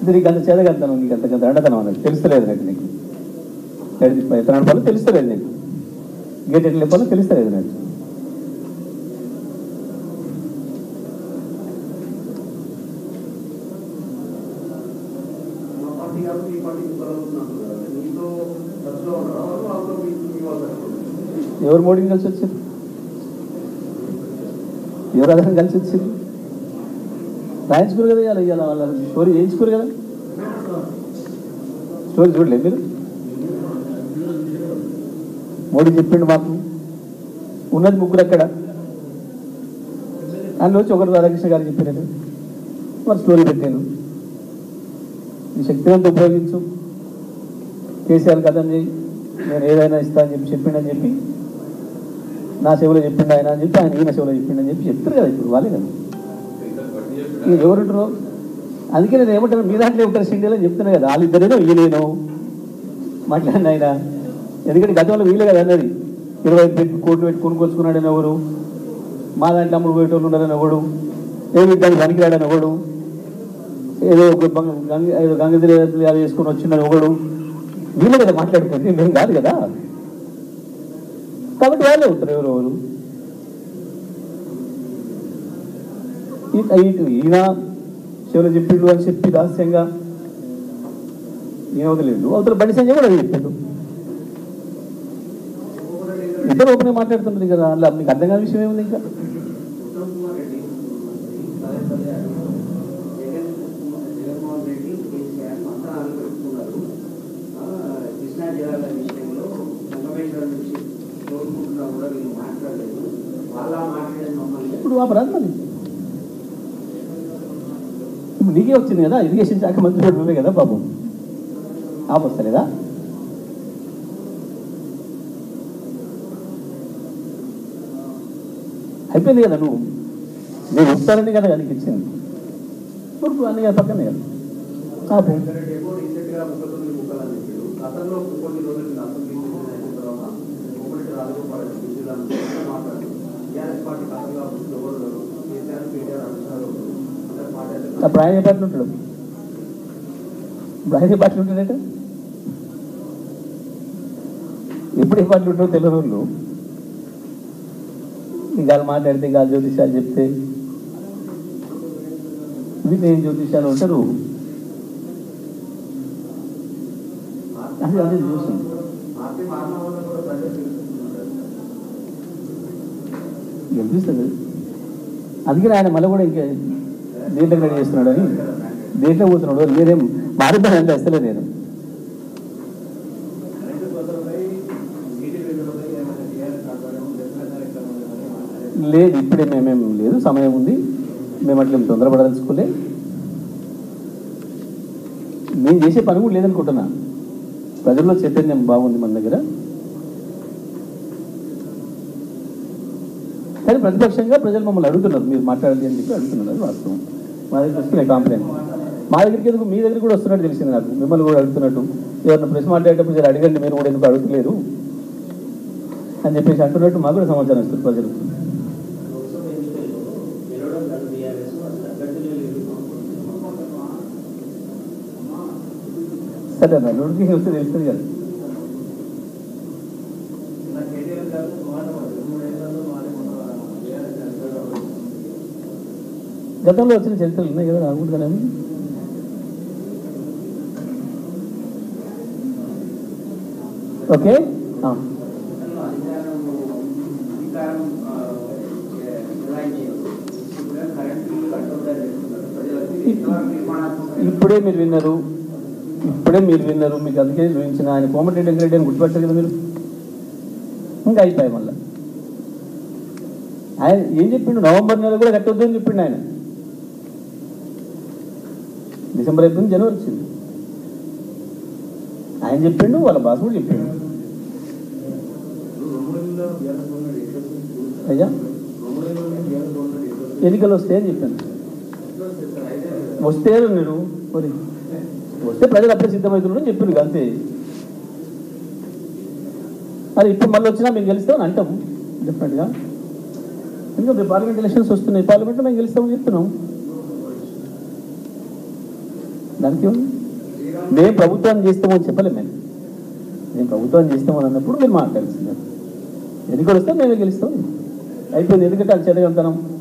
ఇది నీకు అంత చేదగంతనం నీకు అంత అంత అండతనం అన్నది తెలుస్తలేదు నాకు నీకు ఎట్లా ఎట్లా నడపాలో తెలుస్తలేదు నీకు గేట్ ఎట్లా చెప్పాలో తెలుస్తలేదు నాకు మా పార్టీ కాదు మీ పార్టీకి కలుగుతున్నారు కదా మీతో టచ్లో ఉన్నారా వాళ్ళు వాళ్ళు మీ మీ వాళ్ళు ఎవరు మోడీని కలిసి వచ్చారు ఎవరు అదనం కలిసి వచ్చారు రాయించుకోరు కదా ఇవాళ ఇవాళ వాళ్ళ స్టోరీ చేయించుకోరు కదా స్టోరీ చూడలేదు మీరు మోడీ చెప్పిండు మాకు ఉన్నది ముగ్గురు అక్కడ అందులో వచ్చి ఒకరు రాధాకృష్ణ గారు చెప్పినట్టు మరి స్టోరీ పెట్టాను ఈ శక్తిని అంతా ఉపయోగించు కేసీఆర్ కథం చేయి నేను ఏదైనా ఇస్తా అని చెప్పి చెప్పిండని చెప్పి నా చెవిలో చెప్పిండు ఆయన అని చెప్పి ఆయన ఈయన చెవిలో చెప్పిండని చెప్పి చెప్తారు కదా ఇప్పుడు వాళ్ళే కదా ఇక ఎవరుంటారో అందుకే నేను ఏమంటాను మీ దాంట్లో ఉంటారు సిండియల్ అని చెప్తున్నా కదా వాళ్ళిద్దరేనో ఈయనేనో మాట్లాడిన ఆయన ఎందుకంటే గతంలో వీలే కదా అన్నది ఇరవై ఐదు పెట్టి కోట్లు పెట్టి కొనుక్కొచ్చుకున్నాడని ఎవరు మా దాంట్లో అమ్ముడు పోయేటోళ్ళు ఉన్నారని ఎవడు ఏమి దానికి పనికిరాడని ఒకడు ఏదో ఒక బంగ- గంగ ఏదో గంగదిరి అవి వేసుకొని వచ్చిందని ఒకడు వీళ్ళే కదా మాట్లాడుకుంది మేము కాదు కదా కాబట్టి వాళ్ళే ఉంటారు ఎవరు ఎవరు ఈ- ఇటు ఈయన శివులు చెప్పిండు అని చెప్పి రహస్యంగా ఈయన వదిలేదు అవతల బండి సంజయ్ కూడా అదే చెప్పిండు ఇద్దరు ఓపెన్ మాట్లాడుతున్నది కదా అలా మీకు అర్థం కాని విషయం ఏముంది ఇంకా ఉత్తమ్ కుమార్ రెడ్డి పదే పదే అడుగుతున్నారు. జగన్ కుమార్- జగన్మోహన్ రెడ్డి కేసీఆర్ మంత్రాలు పెట్టుకున్నారు ఆ, కృష్ణా జిల్లాల విషయంలో సంగమేశ్వరం విషయం కోరుకుంటున్నా కూడా వీళ్ళు మాట్లాడలేదు వాళ్ళ మాట్లాడేది మమ్మల్ని ఇప్పుడు అపరాధం మరి ఇప్పుడు నీకే వచ్చింది కదా ఇరిగేషన్ శాఖ మంత్రి కూడా నువ్వే కదా బాబు ఆపొస్తలేదా అయిపోయింది కదా నువ్వు నేను వస్తానని కదా నీకు ఇచ్చింది ఇప్పుడు అన్ని కదా పక్కనే కదా ఆపు రెడ్డి ఏమో రీసెంట్ గా ముప్పై తొమ్మిది ముక్కలు అని చెప్పాడు గతంలో కొన్ని రోజులు నేను అసెంబ్లీ అయిన తర్వాత ఒకటి రాజగోపాల్ రెడ్డి బిజీలను మాట్లాడారు టీఆర్ఎస్ పార్టీ గతంగా ఎవరు లేరు. కేసీఆర్ కేటీఆర్ అంటున్నారు అందరి పార్టీ అయితే అప్పుడు ఆయన ఏ పార్టీలో ఉంటాడు ఇప్పుడు ఆయన ఏ పార్టీలో ఉంటాడట ఎప్పుడు ఏ పార్టీలో ఉంటాడో తెలియని వాళ్ళు ఇంకా మాట్లాడితే ఇంకా జ్యోతిషాలు చెప్తే వీళ్ళు ఏం జ్యోతిషాలు ఉంటారు అది అదే చూసాం పార్టీ మారిన వాళ్ళని కూడా ప్రజలు తెలుసుకుంటున్నారు గెలిపిస్తుంది అందుకని ఆయన మళ్ళీ కూడా ఇంకా దీంట్లో రెడీ చేస్తున్నాడు అని దీంట్లో పోతున్నాడు మీరేం మారిపోయిన అసలే నేను కరెంటు కోసమై నీటి బిల్లులపై ఏమైనా టీఆర్ఎస్ ఆధ్వర్యం దక్షిణ కార్యక్రమాలు ఏమైనా మాట్లాడారు లేదు ఇప్పుడే మేమేం లేదు సమయం ఉంది మేము అట్లా ఏం తొందరపడదలుచుకోలే మేము చేసే పని కూడా లేదనుకుంటున్నా ప్రజల్లో చైతన్యం బాగుంది మన దగ్గర కానీ ప్రతిపక్షంగా ప్రజలు మమ్మల్ని అడుగుతున్నారు మీరు మాట్లాడండి అని చెప్పి అడుగుతున్నారు అది వాస్తవం మా దగ్గర వస్తున్నాయి కాంప్లైంట్ మా దగ్గరికి ఎందుకు మీ దగ్గర కూడా వస్తున్నట్టు తెలిసింది నాకు మిమ్మల్ని కూడా అడుగుతున్నట్టు ఎవరైనా ప్రశ్న మాట్లాడేటప్పుడు జర అడగండి మీరు కూడా ఎందుకు అడుగుతలేరు అని చెప్పేసి అంటున్నట్టు మాకు కూడా సమాచారం ఇస్తారు ప్రజలు లోక్సభ ఎన్నికల్లో గెలవడం కాదు టీఆర్ఎస్ అసలు అభ్యర్థులే లేదు సరే అన్న నోటిఫికేషన్ వస్తే తెలుస్తుంది కదా నా కేటీఆర్ గారు మాట మాట మూడేళ్లలో మారే టీఆర్ఎస్ అధికారంలో గతంలో వచ్చిన చరిత్రలు ఉన్నాయి కదా నాకు కూడా కానీ ఓకే ఆ. అధికారం అధికారం ఆ, చెలాయించారు. ఇప్పుడు కరెంట్ బిల్లు కట్టొద్దని చెప్తున్నారు. ప్రజలకు ఇంతవరకు నిర్మాణాత్మక ఇప్పుడే మీరు విన్నారు ఇప్పుడే మీరు విన్నారు మీకు అందుకే చూపించిన ఆయన కోమటిరెడ్డి వెంకరెడ్డి అని గుర్తుపట్టారు కదా మీరు ఇంకా అయిపోయాయి మళ్ళీ ఆయన ఏం చెప్పిండు నవంబర్ నెల కూడా కట్టొద్దు అని చెప్పిండు ఆయన డిసెంబర్ అయిపోయింది జనవరి వచ్చింది ఆయన చెప్పిండు వాళ్ళ బాస్ కూడా చెప్పిండు రొమ్మూరిలో టీఆర్ఎస్ గవర్నమెంట్ ఎట్లా అయ్యా రొమ్మూరిలో టీఆర్ఎస్ గవర్నమెంట్ ఎట్లా ఎన్నికలు వస్తే అని చెప్పాను ఎట్లా వస్తుంది? అయితే వస్తే నేను మరి వస్తే ప్రజలు అప్పుడే సిద్ధమవుతున్నాడు అని చెప్పిండు అంతే మరి ఇప్పుడు మళ్ళీ వచ్చినా మేము గెలుస్తామని అంటాం డెఫినెట్గా ఎందుకంటే రేపు పార్లమెంట్ ఎలక్షన్స్ వస్తున్నాయి పార్లమెంట్లో మేము గెలుస్తామని చెప్తున్నాం దానికి ఏముంది? మేము ప్రభుత్వాన్ని చేస్తామని చెప్పలేము మేము మేము ప్రభుత్వాన్ని చేస్తామని అన్నప్పుడు మీరు మాట్లాడుతున్నారు ఎన్నికలు వస్తే మేమే గెలుస్తాం అయిపోయింది ఎందుకంటే అది చదవంతనం